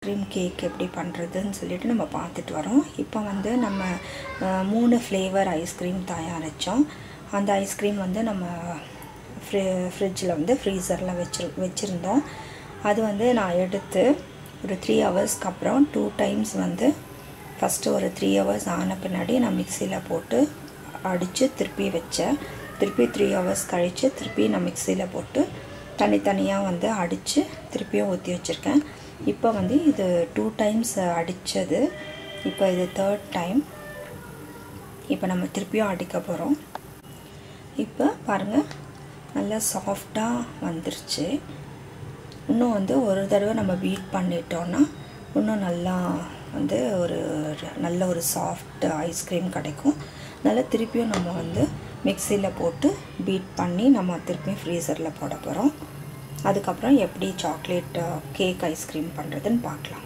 ice cream cake எப்படி பண்ணுறதுன்னு சொல்லிட்டு நம்ம பார்த்துட்டு வரோம் இப்போ வந்து நம்ம அஹ், மூணு ஃப்ளேவர் ஐஸ்கிரீம் தயாரித்தோம் அந்த ஐஸ்கிரீம் வந்து நம்ம ஃப்ரி ஃப்ரிட்ஜில் வந்து ஃப்ரீசரில் வச்சு வச்சுருந்தோம் அது வந்து நான் எடுத்து ஒரு த்ரீ ஹவர்ஸ்க்கு அப்புறம் டூ டைம்ஸ் வந்து ஃபஸ்ட்டு ஒரு த்ரீ ஹவர்ஸ் ஆன பின்னாடி நான் மிக்சியில் போட்டு அடித்து திருப்பி வச்சேன் திருப்பி த்ரீ ஹவர்ஸ் கழித்து திருப்பி நான் மிக்சியில் போட்டு தனித்தனியாக வந்து அடித்து திருப்பியும் ஊற்றி வச்சுருக்கேன் இப்போ வந்து இது டூ டைம்ஸ் அடித்தது இப்போ இது தேர்ட் டைம் இப்போ நம்ம திருப்பியும் அடிக்க போகிறோம் இப்போ பாருங்கள் நல்லா சாஃப்டாக வந்துருச்சு இன்னும் வந்து ஒரு தடவை நம்ம பீட் பண்ணிட்டோன்னா இன்னும் நல்லா வந்து ஒரு நல்ல ஒரு சாஃப்ட் ஐஸ்கிரீம் கிடைக்கும் நல்லா திருப்பியும் நம்ம வந்து மிக்சியில் போட்டு பீட் பண்ணி நம்ம திருப்பியும் ஃப்ரீசரில் போட போகிறோம் அதுக்கப்புறம் எப்படி சாக்லேட் கேக் ஐஸ்கிரீம் பண்ணுறதுன்னு பார்க்கலாம்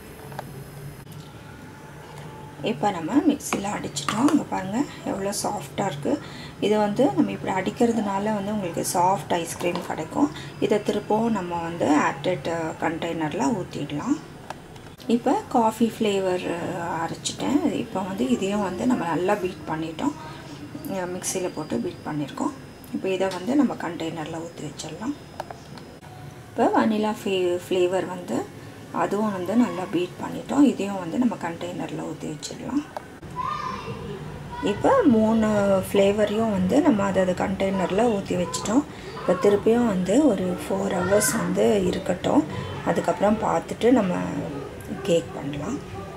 இப்போ நம்ம மிக்சியில் அடிச்சிட்டோம் இங்கே பாருங்கள் எவ்வளோ சாஃப்டாக இருக்குது இது வந்து நம்ம இப்படி அடிக்கிறதுனால வந்து உங்களுக்கு சாஃப்ட் ஐஸ்கிரீம் கிடைக்கும் இதை திருப்பவும் நம்ம வந்து ஆப்டெட் கண்டெய்னரில் ஊற்றிடலாம் இப்போ காஃபி ஃப்ளேவர் அரைச்சிட்டேன் இப்போ வந்து இதையும் வந்து நம்ம நல்லா பீட் பண்ணிட்டோம் மிக்சியில் போட்டு பீட் பண்ணியிருக்கோம் இப்போ இதை வந்து நம்ம கண்டெய்னரில் ஊற்றி வச்சிடலாம் இப்போ வனிலா ஃப்ளே ஃப்ளேவர் வந்து அதுவும் வந்து நல்லா பீட் பண்ணிட்டோம் இதையும் வந்து நம்ம கண்டெய்னரில் ஊற்றி வச்சிடலாம் இப்போ மூணு ஃப்ளேவரையும் வந்து நம்ம அதை அது கண்டெய்னரில் ஊற்றி வச்சிட்டோம் இப்போ திருப்பியும் வந்து ஒரு ஃபோர் ஹவர்ஸ் வந்து இருக்கட்டும் அதுக்கப்புறம் பார்த்துட்டு நம்ம கேக் பண்ணலாம்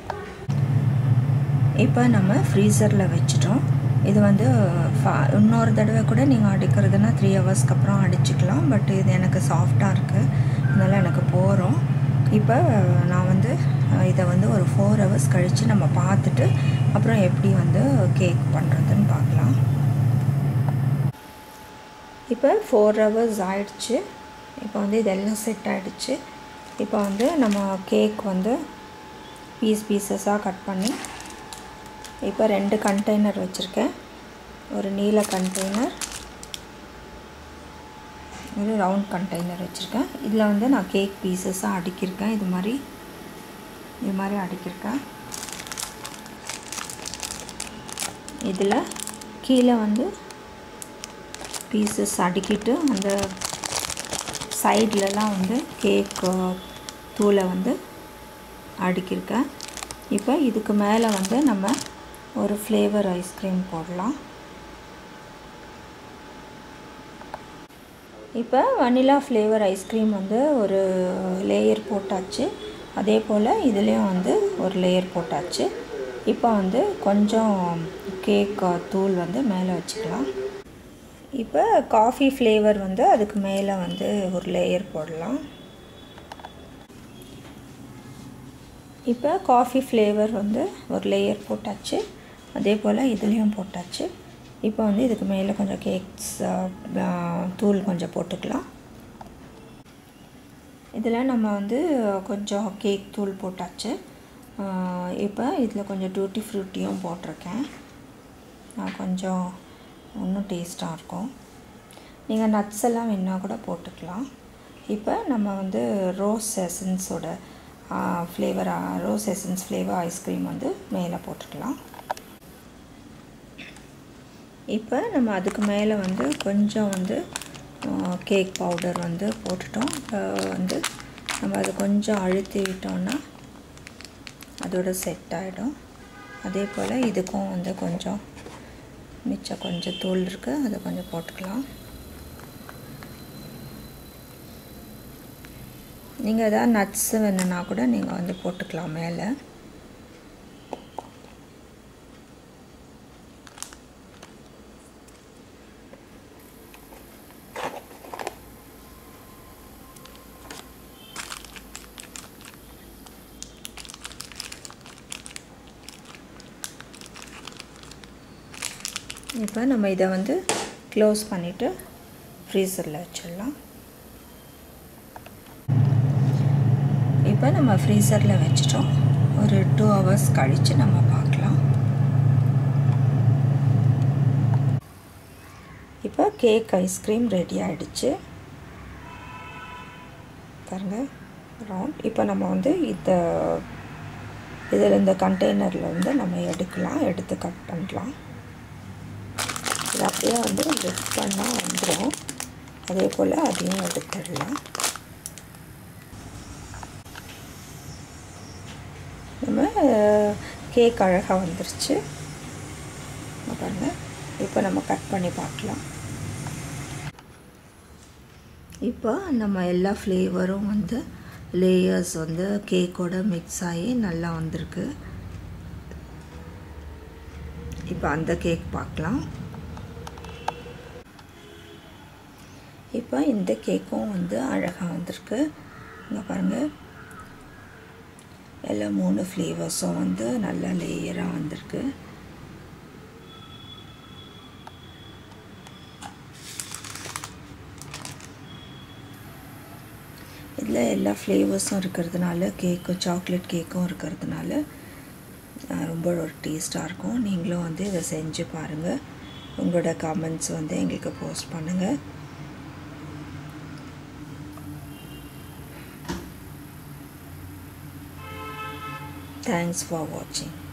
இப்போ நம்ம ஃப்ரீசரில் வச்சிட்டோம் இது வந்து ஃபா இன்னொரு தடவை கூட நீங்கள் அடிக்கிறதுனா த்ரீ ஹவர்ஸ்க்கு அப்புறம் அடிச்சுக்கலாம் பட் இது எனக்கு சாஃப்டாக இருக்குது அதனால் எனக்கு போகிறோம் இப்போ நான் வந்து இதை வந்து ஒரு ஃபோர் ஹவர்ஸ் கழித்து நம்ம பார்த்துட்டு அப்புறம் எப்படி வந்து கேக் பண்ணுறதுன்னு பார்க்கலாம் இப்போ ஃபோர் ஹவர்ஸ் ஆயிடுச்சு இப்போ வந்து இதெல்லாம் செட் ஆகிடுச்சு இப்போ வந்து நம்ம கேக் வந்து பீஸ் பீசஸாக கட் பண்ணி இப்போ ரெண்டு கண்டெய்னர் வச்சுருக்கேன் ஒரு நீல கண்டெய்னர் ஒரு ரவுண்ட் கண்டெய்னர் வச்சுருக்கேன் இதில் வந்து நான் கேக் பீசஸாக அடுக்கியிருக்கேன் இது மாதிரி இது மாதிரி அடுக்கியிருக்கேன் இதில் கீழே வந்து பீசஸ் அடுக்கிட்டு அந்த சைட்லலாம் வந்து கேக் தூளை வந்து அடுக்கியிருக்கேன் இப்போ இதுக்கு மேலே வந்து நம்ம ஒரு ஃப்ளேவர் ஐஸ்கிரீம் போடலாம் இப்போ வனிலா ஃப்ளேவர் ஐஸ்கிரீம் வந்து ஒரு லேயர் போட்டாச்சு அதே போல் இதுலேயும் வந்து ஒரு லேயர் போட்டாச்சு இப்போ வந்து கொஞ்சம் கேக் தூள் வந்து மேலே வச்சுக்கலாம் இப்போ காஃபி ஃப்ளேவர் வந்து அதுக்கு மேலே வந்து ஒரு லேயர் போடலாம் இப்போ காஃபி ஃப்ளேவர் வந்து ஒரு லேயர் போட்டாச்சு அதே போல் இதுலேயும் போட்டாச்சு இப்போ வந்து இதுக்கு மேலே கொஞ்சம் கேக்ஸ் தூள் கொஞ்சம் போட்டுக்கலாம் இதில் நம்ம வந்து கொஞ்சம் கேக் தூள் போட்டாச்சு இப்போ இதில் கொஞ்சம் டூட்டி ஃப்ரூட்டியும் போட்டிருக்கேன் கொஞ்சம் இன்னும் டேஸ்ட்டாக இருக்கும் நீங்கள் நட்ஸ் எல்லாம் வேணால் கூட போட்டுக்கலாம் இப்போ நம்ம வந்து ரோஸ் எசன்ஸோட flavour rose essence flavour ice cream வந்து மேலே போட்டுக்கலாம் இப்போ நம்ம அதுக்கு மேலே வந்து கொஞ்சம் வந்து கேக் பவுடர் வந்து போட்டுட்டோம் இப்போ வந்து நம்ம அதை கொஞ்சம் அழுத்தி விட்டோம்னா அதோட செட் ஆகிடும் அதே போல் இதுக்கும் வந்து கொஞ்சம் மிச்சம் கொஞ்சம் தூள் இருக்குது அதை கொஞ்சம் போட்டுக்கலாம் நீங்கள் எதாவது நட்ஸு வேணுன்னா கூட நீங்கள் வந்து போட்டுக்கலாம் மேலே இப்போ நம்ம இதை வந்து க்ளோஸ் பண்ணிவிட்டு ஃப்ரீசரில் வச்சிடலாம் இப்போ நம்ம ஃப்ரீசரில் வச்சிட்டோம் ஒரு டூ ஹவர்ஸ் கழித்து நம்ம பார்க்கலாம் இப்போ கேக் ஐஸ்கிரீம் ரெடி ஆகிடுச்சு பாருங்கள் ரவுண்ட் இப்போ நம்ம வந்து இந்த இதில் இந்த கண்டெய்னரில் வந்து நம்ம எடுக்கலாம் எடுத்து கட் பண்ணலாம் இது அப்படியே வந்து லிஃப்ட் பண்ணால் வந்துடும் அதே போல் அதையும் எடுத்துடலாம் நம்ம கேக் அழகாக வந்துருச்சு பாருங்கள் இப்போ நம்ம கட் பண்ணி பார்க்கலாம் இப்போ நம்ம எல்லா ஃப்ளேவரும் வந்து லேயர்ஸ் வந்து கேக்கோட மிக்ஸ் ஆகி நல்லா வந்திருக்கு இப்போ அந்த கேக் பார்க்கலாம் இப்போ இந்த கேக்கும் வந்து அழகாக வந்திருக்கு இங்கே பாருங்கள் எல்லா மூணு ஃப்ளேவர்ஸும் வந்து நல்லா லேயராக வந்திருக்கு இதில் எல்லா ஃப்ளேவர்ஸும் இருக்கிறதுனால கேக்கும் சாக்லேட் கேக்கும் இருக்கிறதுனால ரொம்ப ஒரு டேஸ்ட்டாக இருக்கும் நீங்களும் வந்து இதை செஞ்சு பாருங்கள் உங்களோட கமெண்ட்ஸ் வந்து எங்களுக்கு போஸ்ட் பண்ணுங்கள் தேங்க்ஸ் ஃபார் வாட்சிங்